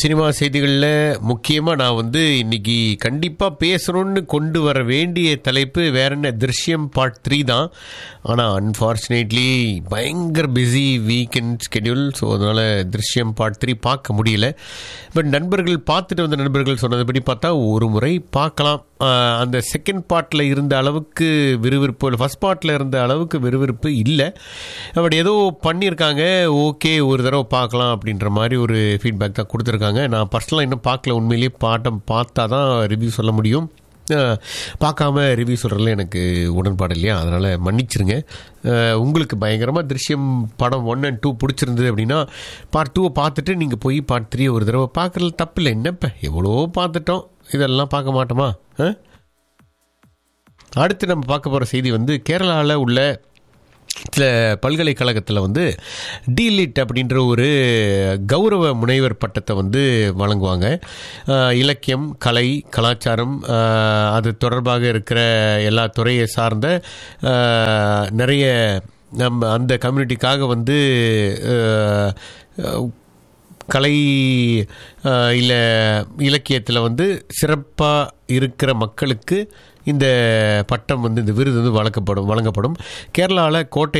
Cinema செய்திகளில் முக்கியமாக நான் வந்து இன்னைக்கு கண்டிப்பாக பேசணும்னு கொண்டு வர வேண்டிய தலைப்பு வேற என்ன திருஷ்யம் பார்ட் த்ரீ தான் ஆனால் அன்ஃபார்ச்சுனேட்லி பயங்கர பிஸி வீக்கெண்ட் ஸ்கெடியூல் ஸோ அதனால் திருஷ்யம் பார்ட் த்ரீ பார்க்க முடியல பட் நண்பர்கள் பார்த்துட்டு வந்த நண்பர்கள் சொன்னதுபடி பார்த்தா ஒரு முறை பார்க்கலாம் ஆஹ் அந்த செகண்ட் பார்ட்டில் இருந்த அளவுக்கு விறுவிறுப்பு இல்லை ஃபஸ்ட் பார்ட்டில் இருந்த அளவுக்கு விறுவிறுப்பு இல்லை பட் ஏதோ பண்ணியிருக்காங்க ஓகே ஒரு தடவை பார்க்கலாம் அப்படின்ற மாதிரி ஒரு ஃபீட்பேக் தான் கொடுத்துருக்காங்க நான் பர்சனலாக இன்னும் பார்க்கல உண்மையிலேயே பாட்டம் பார்த்தா தான் ரிவ்யூ சொல்ல முடியும் அஹ் பார்க்காம ரிவ்யூ சொல்கிறதுல எனக்கு உடன்பாடு இல்லையா அதனால் மன்னிச்சிருங்க அஹ் உங்களுக்கு பயங்கரமாக திருஷ்யம் படம் ஒன் அண்ட் டூ பிடிச்சிருந்தது அப்படின்னா பார்ட் டூவை பார்த்துட்டு நீங்கள் போய் பார்ட் த்ரீ ஒரு தடவை பார்க்குறது தப்பு இல்லை என்னப்ப எவ்வளோ பார்த்துட்டோம் இதெல்லாம் பார்க்க மாட்டோமா ஆ? அடுத்து நம்ம பார்க்க போகிற செய்தி வந்து கேரளாவில் உள்ள சில பல்கலைக்கழகத்தில் வந்து டீலிட் அப்படின்ற ஒரு கௌரவ முனைவர் பட்டத்தை வந்து வழங்குவாங்க அஹ், இலக்கியம் கலை கலாச்சாரம் அஹ், அது தொடர்பாக இருக்கிற எல்லா துறையை சார்ந்த அஹ், நிறைய நம்ம அந்த கம்யூனிட்டிக்காக வந்து அஹ், அஹ், கலை இல்லை இலக்கியத்தில் வந்து சிறப்பாக இருக்கிற மக்களுக்கு இந்த பட்டம் வந்து இந்த விருது வந்து வழங்கப்படும் வழங்கப்படும் கேரளாவில் கோட்டை